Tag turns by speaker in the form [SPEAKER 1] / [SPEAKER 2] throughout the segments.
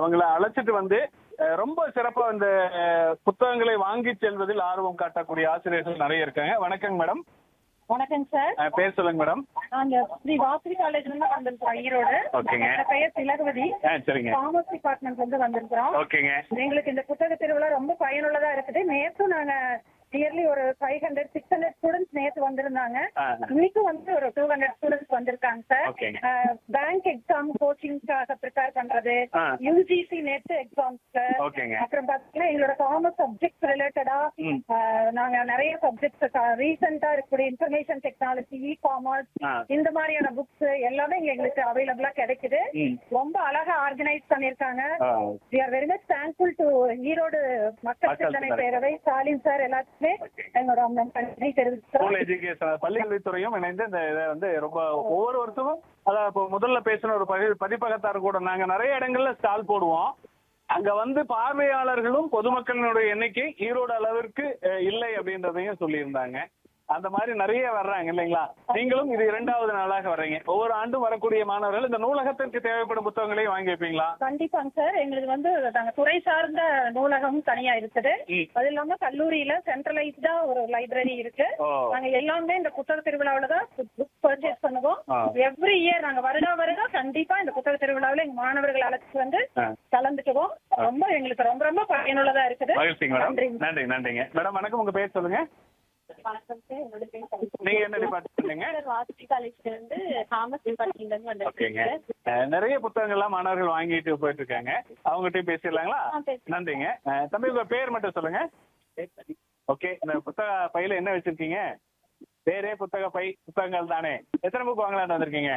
[SPEAKER 1] அவங்கள அழைச்சிட்டு வந்து அஹ், ரொம்ப சிறப்பா இந்த அஹ், புத்தகங்களை வாங்கி செல்வதில் ஆர்வம் காட்டக்கூடிய ஆசிரியர்கள் நிறைய இருக்காங்க வணக்கங்க மேடம்
[SPEAKER 2] வணக்கம் சார்
[SPEAKER 1] அஹ், பேர் சொல்லுங்க மேடம்
[SPEAKER 2] நாங்க ஸ்ரீ வாசவி காலேஜ்ல இருந்து வந்திருக்கோம் ஈரோடு
[SPEAKER 1] ஓகேங்க.
[SPEAKER 2] என் பெயர் திலகவதி
[SPEAKER 1] ஆ சரிங்க
[SPEAKER 2] காமர்ஸ் டிபார்ட்மெண்ட்ல இருந்து வந்திருக்கிறோம்
[SPEAKER 1] ஓகேங்க
[SPEAKER 2] எங்களுக்கு இந்த புத்தக திருவிழா ரொம்ப பயனுள்ளதா இருக்குது நேத்தும் நாங்க நியர்லி ஒரு five hundred six hundred students நேத்து வந்திருந்தாங்க
[SPEAKER 1] ஆ.
[SPEAKER 2] இன்னைக்கும் வந்து ஒரு டூ ஹண்ட்ரட் ஸ்டூடெண்ட்ஸ் வந்திருக்காங்க சார்
[SPEAKER 1] ஓகேங்க.
[SPEAKER 2] பேங்க் எக்ஸாம் கோச்சிங்காக ப்ரிப்பேர் பண்றது
[SPEAKER 1] ஆ.
[SPEAKER 2] யூஜிசி நெட் எக்ஸாம்ஸ்க்கு
[SPEAKER 1] ஓகேங்க.
[SPEAKER 2] அப்புறம் பாத்தீங்கன்னா எங்களோட காமர்ஸ் சப்ஜெக்ட் ரிலேட்டடா
[SPEAKER 1] ம்.
[SPEAKER 2] நாங்க நிறைய சப்ஜெக்ட்ஸ் ரீசெண்டா இருக்கக்கூடிய இன்ஃபர்மேஷன் டெக்னாலஜி இ காமர்ஸ்
[SPEAKER 1] ஆ.
[SPEAKER 2] இந்த மாதிரியான புக்ஸ் எல்லாமே இங்க எங்களுக்கு அவைலபிளா கிடைக்குது
[SPEAKER 1] ம்.
[SPEAKER 2] ரொம்ப அழகா ஆர்கனைஸ் பண்ணிருக்காங்க
[SPEAKER 1] ஆ.
[SPEAKER 2] We are very much thankful to Erode மக்கள்
[SPEAKER 1] மக்கள்
[SPEAKER 2] சிந்தனை
[SPEAKER 1] சிந்தனை.
[SPEAKER 2] பேரவை ஸ்டாலின் சார் எல்லாத்துக்குமே எங்களோட அந்த நன்றி தெரிவிக்கிறோம்
[SPEAKER 1] ஸ்கூல் எஜுகேஷன் பள்ளிக்கல்வித்துறையும் இணைந்து இந்த இதை வந்து ரொம்ப ஒவ்வொரு வருஷமும் அதான் இப்போ முதல்ல பேசின ஒரு பதி பதிப்பகத்தார் கூட நாங்க நிறைய இடங்கள்ல ஸ்டால் போடுவோம் அங்க வந்து பார்வையாளர்களும் பொதுமக்களினுடைய எண்ணிக்கை ஈரோடு அளவிற்கு அஹ், இல்லை அப்படின்றதையும் சொல்லியிருந்தாங்க அந்த மாதிரி நிறைய வர்றாங்க இல்லைங்களா நீங்களும் இது இரண்டாவது நாளாக வர்றீங்க ஒவ்வொரு ஆண்டும் வரக்கூடிய மாணவர்கள் இந்த நூலகத்திற்கு தேவைப்படும் புத்தகங்களையும் வாங்கி வைப்பீங்களா
[SPEAKER 2] கண்டிப்பாங்க சார் எங்களுக்கு வந்து நாங்க துறை சார்ந்த நூலகம் தனியா இருக்குது
[SPEAKER 1] ம்.
[SPEAKER 2] அது இல்லாம கல்லூரியில சென்ட்ரலைஸ்டா ஒரு லைப்ரரி இருக்கு
[SPEAKER 1] ஓ.
[SPEAKER 2] நாங்க எல்லாமே இந்த புத்தக திருவிழாவில தான் புக் பர்ச்சேஸ் பண்ணுவோம்
[SPEAKER 1] ஆ.
[SPEAKER 2] எவ்ரி இயர் நாங்க வருடா வருடம் கண்டிப்பா இந்த புத்தக திருவிழாவில எங்க மாணவர்கள் அழைச்சிட்டு வந்து
[SPEAKER 1] ஆ.
[SPEAKER 2] கலந்துக்குவோம் ரொம்ப எங்களுக்கு ரொம்ப ரொம்ப பயனுள்ளதா இருக்குது
[SPEAKER 1] மகிழ்ச்சிங்க மேடம்
[SPEAKER 2] நன்றி
[SPEAKER 1] நன்றி நன்றிங்க மேடம் வணக்கம் உங்க பேர் சொல்லுங்க
[SPEAKER 2] வணக்கம் சார் என்னோட பேர்
[SPEAKER 1] நீங்க என்ன டிபார்ட்மெண்ட்டுங்க
[SPEAKER 2] வாசி காலேஜ்ல இருந்து காமர்ஸ் டிபார்ட்மெண்ட்ல இருந்து
[SPEAKER 1] ஓகேங்க
[SPEAKER 2] வந்திருக்கேன்
[SPEAKER 1] அஹ் நிறைய புத்தகங்கள்லாம் மாணவர்கள் வாங்கிட்டு போயிட்டு இருக்காங்க அவங்ககிட்டயும் பேசிடலாங்களா
[SPEAKER 2] ஆ, பேசலாம்.
[SPEAKER 1] நன்றிங்க அஹ் தம்பி உங்க பேர் மட்டும் சொல்லுங்க ஓகே இந்த புத்தக பையில என்ன வச்சிருக்கீங்க பேரே புத்தக பை புத்தகங்கள் தானே எத்தனை புக் வாங்கலாம்னு வந்திருக்கீங்க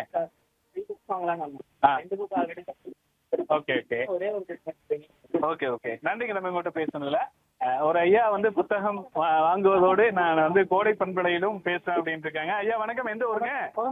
[SPEAKER 1] ஆ. ஓகே ஓகே ஓகே ஓகே நன்றிங்க நம்ம உங்கள்கிட்ட பேசுனதுல அஹ் ஒரு ஐயா வந்து புத்தகம் வா- வாங்குவதோடு நான் வந்து கோடை பண்பலையிலும் பேசுறேன் அப்படின்னு இருக்காங்க ஐயா வணக்கம் எந்த ஊருங்க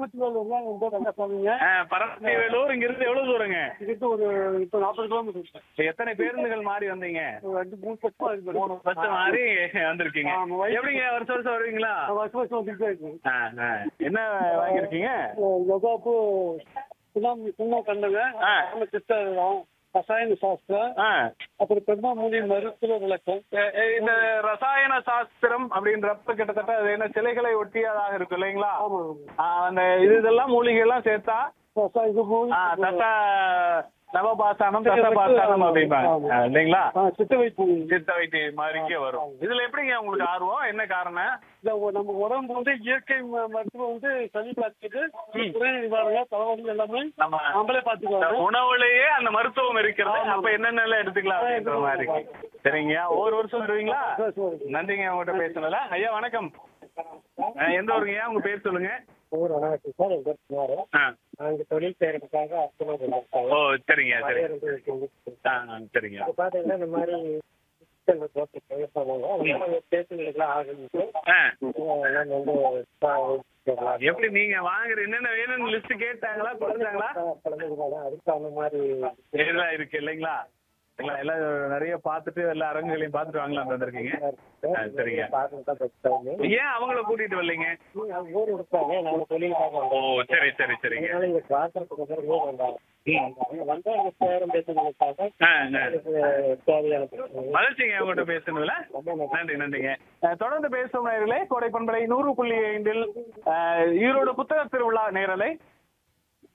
[SPEAKER 1] அஹ் பரமத்தி வேலூர் இங்க இருந்து எவ்வளவு தூரங்க
[SPEAKER 3] ஒரு இப்போ நாற்பது கிலோமீட்டர்
[SPEAKER 1] இப்ப எத்தனை பேருந்துகள் மாறி வந்தீங்க
[SPEAKER 3] ஒரு ரெண்டு மூணு பக்கம் இருக்கு
[SPEAKER 1] மூணு பஸ் மாறி வந்திருக்கீங்க
[SPEAKER 3] ஆமா, வயசு-
[SPEAKER 1] எப்படிங்க வருஷம் வருஷம் வருவீங்களா
[SPEAKER 3] வருஷம் வருஷம் வந்துட்டு தான் இருக்கு
[SPEAKER 1] ஆ, ஆ. என்ன வாங்கியிருக்கீங்க
[SPEAKER 3] யோகாப்பு சுண்ணாம்பு சுண்ணம் கண்டங்க
[SPEAKER 1] ஆ.
[SPEAKER 3] நம்ம சித்தம் ரசாயன சாஸ்திரம்
[SPEAKER 1] ஆ.
[SPEAKER 3] அப்புறம் பெருமாமூலி மருத்துவ விளக்கம்
[SPEAKER 1] எ- எ- இந்த ரசாயன சாஸ்திரம் அப்படின்றப்ப கிட்டத்தட்ட அது என்ன சிலைகளை ஒட்டியதாக இருக்கும் இல்லைங்களா
[SPEAKER 3] ஆமா
[SPEAKER 1] ஆ, அந்த இது இதெல்லாம் மூலிகை எல்லாம் சேர்த்தா
[SPEAKER 3] ரசா- இது மூணு
[SPEAKER 1] ஆ, தச நவபாசானம் தசபாசானம் அப்படிம்பாங்க ஆ, இல்லைங்களா
[SPEAKER 3] ஆ, சித்த வைப்பு
[SPEAKER 1] சித்த வைத்தி மாதிரிக்கே வரும் இதுல எப்படிங்க உங்களுக்கு ஆர்வம் என்ன காரணம்
[SPEAKER 3] இந்த ஒ- நம்ம உடம்பு வந்து இயற்கை ம- மருத்துவம் வந்து சளி பார்த்துட்டு குறை நிவாரணம் தலைவலி எல்லாமே
[SPEAKER 1] நம்ம
[SPEAKER 3] நம்மளே
[SPEAKER 1] இந்த
[SPEAKER 3] பார்த்துக்குவாங்க
[SPEAKER 1] உணவுலயே அந்த மருத்துவம் இருக்கிறது அப்ப என்னென்ன எடுத்துக்கலாம் அப்படின்ற மாதிரி சரிங்க ஒவ்வொரு வருஷம் வருவீங்களா
[SPEAKER 3] சரி, சரி.
[SPEAKER 1] நன்றிங்க உங்ககிட்ட பேசுனதுல ஐயா வணக்கம் அஹ் எந்த ஊருங்கய்யா உங்க பேர் சொல்லுங்க
[SPEAKER 3] ஊர் வணக்கம் சார் எங்க பேர்
[SPEAKER 1] ஆ.
[SPEAKER 3] நாங்கள் தொழில் செய்யறதுக்காக அர்த்தமாக
[SPEAKER 1] ஓ சரிங்க சரி ஆ ஆ, சரிங்க
[SPEAKER 3] இப்போ பார்த்தீங்கன்னா இந்த மாதிரி பேசுங்களுக்குலாம் ஆகுது
[SPEAKER 1] ஆ.
[SPEAKER 3] எல்லாம் வந்து
[SPEAKER 1] எப்படி நீங்க வாங்குற என்னென்ன வேணும்னு லிஸ்ட் கேட்டாங்களா கொடுத்தாங்களா
[SPEAKER 3] அதுக்கு அந்த மாதிரி
[SPEAKER 1] எல்லாம் இருக்கு இல்லைங்களா எல்லாம் எல்லாம் நிறைய பார்த்துட்டு எல்லா அரங்குகளையும் பார்த்துட்டு வாங்கலாம் வந்திருக்கீங்க ஆ, சரிங்க
[SPEAKER 3] பார்க்கணும்
[SPEAKER 1] ஏன் அவங்கள கூட்டிட்டு வரலைங்க
[SPEAKER 3] ஊர் கொடுப்பாங்க நாங்கள் தொழிலுக்காக
[SPEAKER 1] ஓ
[SPEAKER 3] வந்தோம்
[SPEAKER 1] சரி சரி சரிங்க
[SPEAKER 3] அதனால இங்க பார்க்கறதுக்கு வந்து ஊர் வந்தாங்க அவங்க வந்தா அவங்க சேரம் பேசுறதுக்காக
[SPEAKER 1] ஆ, ஆ.
[SPEAKER 3] அதுக்கு தேவையான பிரச்சனை.
[SPEAKER 1] மகிழ்ச்சிங்க உங்கள்கிட்ட பேசுனதுல நன்றி நன்றிங்க அஹ், தொடர்ந்து பேசும் நேயர்களே கோடை பண்பலை நூறு புள்ளி ஐந்தில் அஹ், ஈரோடு புத்தக திருவிழா நேரலை